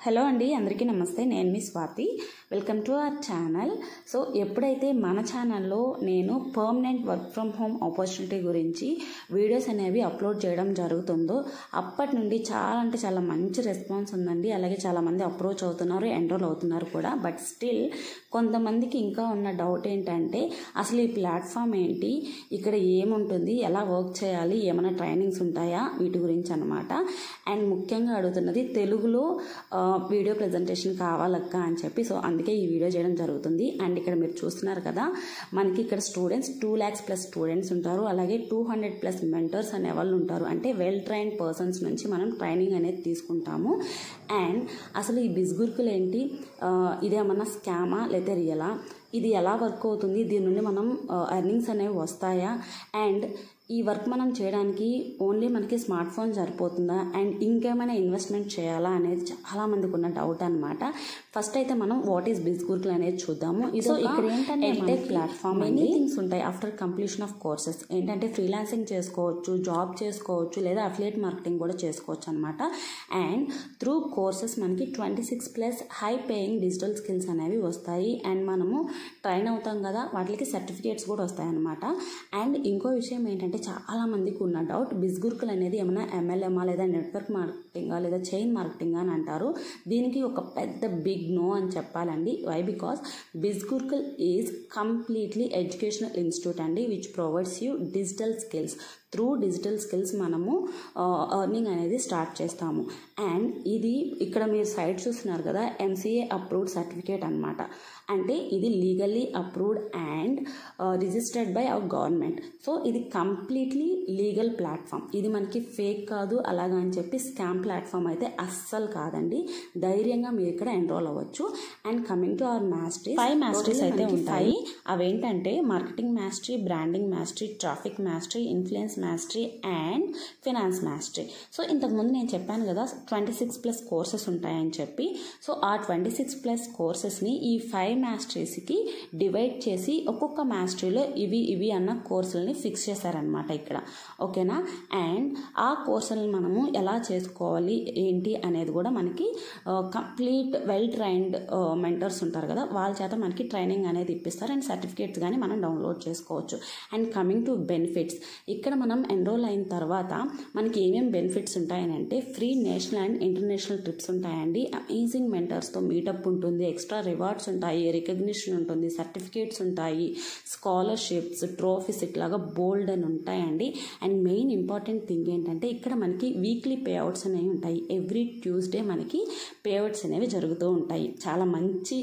Hello అండి అందరికీ నమస్తే నేను మీ Swathi welcome to our channel so ఎప్పుడైతే మన ఛానల్లో నేను permanent work from home opportunity గురించి వీడియోస్ అనేవి అప్లోడ్ చేయడం జరుగుతుందో అప్పటి నుండి చాలా అంటే చాలా మంచి రెస్పాన్స్ ఉందండి అలాగే చాలామంది అప్రోచ్ అవుతున్నారు ఎన్రోల్ అవుతున్నారు కూడా బట్ స్టిల్ కొంతమందికి ఇంకా ఉన్న డౌట్ ఏంటంటే అసలు ఈ ప్లాట్ఫామ్ ఏంటి ఇక్కడ ఏముంటుంది ఎలా వర్క్ చేయాలి ఏమైనా ట్రైనింగ్స్ ఉంటాయా వీటి గురించి అనమాట అండ్ ముఖ్యంగా అడుగుతున్నది తెలుగులో ఆ, వీడియో ప్రజెంటేషన్ కావాలక్క అని చెప్పి సో అందుకే ఈ వీడియో చేయడం జరుగుతుంది అండ్ ఇక్కడ మీరు చూస్తున్నారు కదా మనకి ఇక్కడ students two lakhs plus students ఉంటారు అలాగే టూ హండ్రెడ్ ప్లస్ మెంటర్స్ అనే వాళ్ళు ఉంటారు అంటే వెల్ ట్రైన్డ్ పర్సన్స్ నుంచి మనం ట్రైనింగ్ అనేది తీసుకుంటాము అండ్ అసలు ఈ బిస్గుర్కులు ఏంటి ఆ, ఇదేమన్నా స్కామా లేదా రియలా ఇది ఎలా వర్క్ అవుతుంది దీని నుండి మనం ఎర్నింగ్స్ అనేవి వస్తాయా అండ్ ఈ వర్క్ మనం చేయడానికి ఓన్లీ మనకి స్మార్ట్ ఫోన్ సరిపోతుందా అండ్ ఇంకేమైనా ఇన్వెస్ట్మెంట్ చేయాలా అనేది చాలా మందికి ఉన్న డౌట్ అనమాట ఫస్ట్ అయితే మనం వాట్ ఈస్ బిజ్ గురుకుల్ అనేది చూద్దాము ఇది So, ఇక్కడ ఇక్కడ ఏంటంటే ఏంటంటే ఎడ్టెక్ మనకి ప్లాట్ఫామ్ many మెనీ థింగ్స్ ఉంటాయి ఆఫ్టర్ కంప్లీషన్ ఆఫ్ కోర్సెస్ ఏంటంటే ఫ్రీలాన్సింగ్ చేసుకోవచ్చు జాబ్ చేసుకోవచ్చు లేదా అఫిలియేట్ మార్కెటింగ్ కూడా చేసుకోవచ్చు అనమాట అండ్ త్రూ కోర్సెస్ మనకి twenty six plus high paying digital skills అనేవి వస్తాయి అండ్ మనము ట్రైన్ అవుతాం కదా వాటికి సర్టిఫికేట్స్ కూడా వస్తాయి అనమాట అండ్ ఇంకో విషయం ఏంటంటే చాలా మందికి ఉన్న డౌట్ బిస్గుర్కుల్ అనేది ఏమైనా ఎంఎల్ఎమా లేదా నెట్వర్క్ మార్కెటింగా లేదా చైన్ మార్కెటింగ్ అని అంటారు దీనికి ఒక పెద్ద బిగ్ నో అని చెప్పాలండి why because Bizgurukul is completely educational institute అండి which provides you digital skills through digital skills మనము ఎర్నింగ్ అనేది స్టార్ట్ చేస్తాము అండ్ ఇది ఇక్కడ మీరు సైడ్ చూస్తున్నారు కదా ఎంసీఏ అప్రూవ్డ్ సర్టిఫికేట్ అనమాట అంటే ఇది legally approved and registered by our government so ఇది కంప్లీట్లీ లీగల్ ప్లాట్ఫామ్ ఇది మనకి ఫేక్ కాదు అలాగా అని చెప్పి స్కామ్ ప్లాట్ఫామ్ అయితే అస్సలు కాదండి ధైర్యంగా మీరు ఇక్కడ ఎన్రోల్ అవ్వచ్చు and coming to our masteries Five masteries అయితే ఉంటాయి. అవేంటంటే marketing mastery branding mastery traffic mastery influence mastery and finance mastery so ఇంతకుముందు నేను చెప్పాను కదా ట్వంటీ సిక్స్ ప్లస్ కోర్సెస్ ఉంటాయని చెప్పి సో ఆ ట్వంటీ సిక్స్ ప్లస్ కోర్సెస్ని ఈ ఫైవ్ మాస్టరీస్కి డివైడ్ చేసి ఒక్కొక్క మాస్టరీలో ఇవి ఇవి అన్న కోర్సులని ఫిక్స్ చేశారనమాట ఇక్కడ ఓకేనా అండ్ ఆ కోర్సులను మనము ఎలా చేసుకోవాలి ఏంటి అనేది కూడా మనకి కంప్లీట్ వెల్ ట్రైన్డ్ మెంటర్స్ ఉంటారు కదా వాళ్ళ చేత మనకి ట్రైనింగ్ అనేది ఇప్పిస్తారు అండ్ సర్టిఫికేట్స్ కానీ మనం డౌన్లోడ్ చేసుకోవచ్చు అండ్ కమింగ్ టు బెనిఫిట్స్ ఇక్కడ మనం ఎన్రోల్ అయిన తర్వాత మనకి ఏమేమి బెనిఫిట్స్ ఉంటాయని అంటే free national and international trips ఉంటాయండి అమేజింగ్ మెంటర్స్తో మీటప్ ఉంటుంది ఎక్స్ట్రా రివార్డ్స్ ఉంటాయి రికగ్నిషన్ ఉంటుంది సర్టిఫికేట్స్ ఉంటాయి స్కాలర్షిప్స్ ట్రోఫీస్ ఇట్లాగా బోల్డ్ అని ఉంటాయండి అండ్ మెయిన్ ఇంపార్టెంట్ థింగ్ ఏంటంటే ఇక్కడ మనకి వీక్లీ పేఅవుట్స్ అనేవి ఉంటాయి ఎవ్రీ ట్యూస్డే మనకి పేఅవుట్స్ అనేవి జరుగుతూ ఉంటాయి చాలా మంచి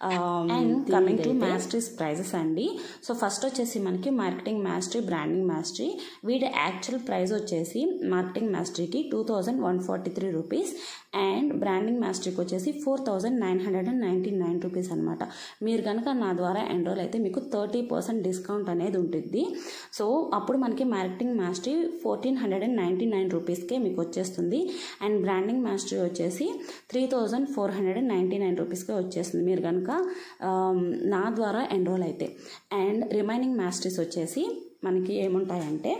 and coming to masteries prizes అండి సో ఫస్ట్ వచ్చేసి మనకి మార్కెటింగ్ మాస్టరీ బ్రాండింగ్ మాస్టరీ వీటి యాక్చువల్ ప్రైస్ వచ్చేసి మార్కెటింగ్ మాస్టరీకి two thousand one forty three rupees and branding మాస్టరీకి వచ్చేసి four thousand nine hundred and ninety nine rupees అనమాట మీరు కనుక నా ద్వారా ఎన్రోల్ అయితే మీకు థర్టీ పర్సెంట్ డిస్కౌంట్ అనేది ఉంటుంది సో అప్పుడు మనకి marketing mastery fourteen hundred and ninety nine రూపీస్కే మీకు వచ్చేస్తుంది అండ్ బ్రాండింగ్ మాస్టరీ వచ్చేసి three thousand four hundred and ninety nine రూపీస్కే వచ్చేస్తుంది మీరు కనుక ఆమ్, నా ద్వారా ఎన్రోల్ అయితే అండ్ రిమైనింగ్ మాస్టరీస్ వచ్చేసి మనకి ఏముంటాయంటే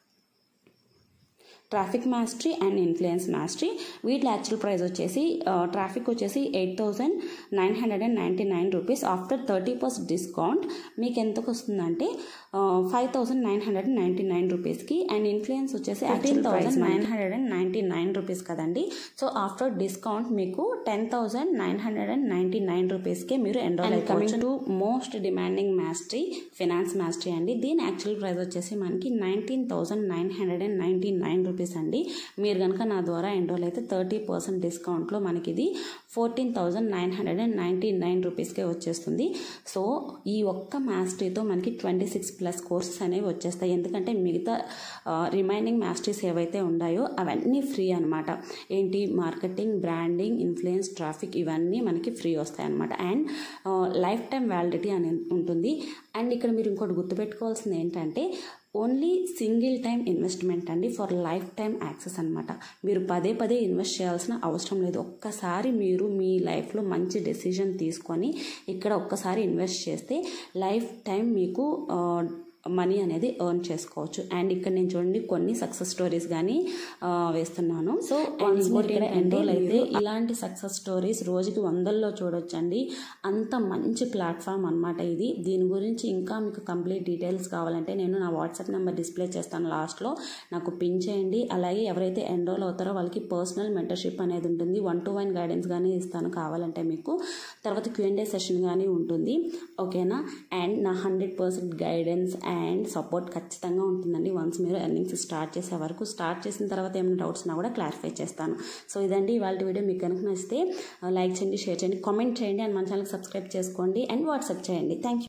traffic mastery and influence mastery వీటి యాక్చువల్ ప్రైస్ వచ్చేసి ట్రాఫిక్ వచ్చేసి eight thousand nine hundred and ninety nine rupees after thirty percent discount మీకు ఎంతకు వస్తుందంటే five thousand nine hundred and ninety nine రూపీస్కి అండ్ ఇన్ఫ్లుయెన్స్ వచ్చేసి fifteen thousand nine hundred and ninety nine rupees కదండి so after discount మీకు ten thousand nine hundred and ninety nine రూపీస్కే మీరు enrol coming to most demanding mastery finance mastery అండి దీని actual price వచ్చేసి మనకి nineteen thousand nine hundred and ninety nine rupees అండి మీరు కనుక నా ద్వారా ఎన్రోల్ అయితే థర్టీ పర్సెంట్ డిస్కౌంట్లో మనకి ఇది fourteen thousand nine hundred and ninety nine రూపీస్కే వచ్చేస్తుంది సో ఈ ఒక్క మాస్టరీతో మనకి ట్వంటీ సిక్స్ ప్లస్ కోర్సెస్ అనేవి వచ్చేస్తాయి ఎందుకంటే మిగతా రిమైనింగ్ మాస్టరీస్ ఏవైతే ఉన్నాయో అవన్నీ ఫ్రీ అనమాట ఏంటి మార్కెటింగ్ బ్రాండింగ్ ఇన్ఫ్లుయెన్స్ ట్రాఫిక్ ఇవన్నీ మనకి ఫ్రీ వస్తాయి అనమాట అండ్ లైఫ్ టైం వ్యాలిడిటీ అని ఉంటుంది అండ్ ఇక్కడ మీరు ఇంకోటి గుర్తుపెట్టుకోవాల్సింది ఏంటంటే ఓన్లీ సింగిల్ టైం ఇన్వెస్ట్మెంట్ అండి ఫర్ లైఫ్ టైం యాక్సెస్ అనమాట మీరు పదే పదే ఇన్వెస్ట్ చేయాల్సిన అవసరం లేదు ఒక్కసారి మీరు మీ లైఫ్లో మంచి డెసిజన్ తీసుకొని ఇక్కడ ఒక్కసారి ఇన్వెస్ట్ చేస్తే లైఫ్ టైం మీకు మనీ అనేది ఎర్న్ చేసుకోవచ్చు అండ్ ఇక్కడ నేను చూడండి కొన్ని సక్సెస్ స్టోరీస్ కానీ వేస్తున్నాను సో ఇంకోటి ఎన్రోల్ అయితే ఇలాంటి సక్సెస్ స్టోరీస్ రోజుకి వందల్లో చూడొచ్చండి అంత మంచి ప్లాట్ఫామ్ అనమాట ఇది దీని గురించి ఇంకా మీకు కంప్లీట్ డీటెయిల్స్ కావాలంటే నేను నా వాట్సాప్ నెంబర్ డిస్ప్లే చేస్తాను లాస్ట్లో నాకు పిన్ చేయండి అలాగే ఎవరైతే ఎన్రోల్ అవుతారో వాళ్ళకి పర్సనల్ మెంటర్షిప్ అనేది ఉంటుంది వన్ టు వన్ గైడెన్స్ కానీ ఇస్తాను కావాలంటే మీకు తర్వాత క్యూఎండే సెషన్ కానీ ఉంటుంది ఓకేనా అండ్ నా hundred percent guidance and support ఖచ్చితంగా ఉంటుందండి వన్స్ మీరు ఎర్నింగ్స్ స్టార్ట్ చేసే వరకు స్టార్ట్ చేసిన తర్వాత ఏమైనా డౌట్స్ ఉన్నా కూడా క్లారిఫై చేస్తాను సో ఇదండి ఇవాళ వీడియో మీకు కనుక నచ్చితే లైక్ చేయండి షేర్ చేయండి కామెంట్ చేయండి అండ్ మన ఛానల్కి సబ్స్క్రైబ్ చేసుకోండి అండ్ వాట్సాప్ చేయండి థ్యాంక్ యూ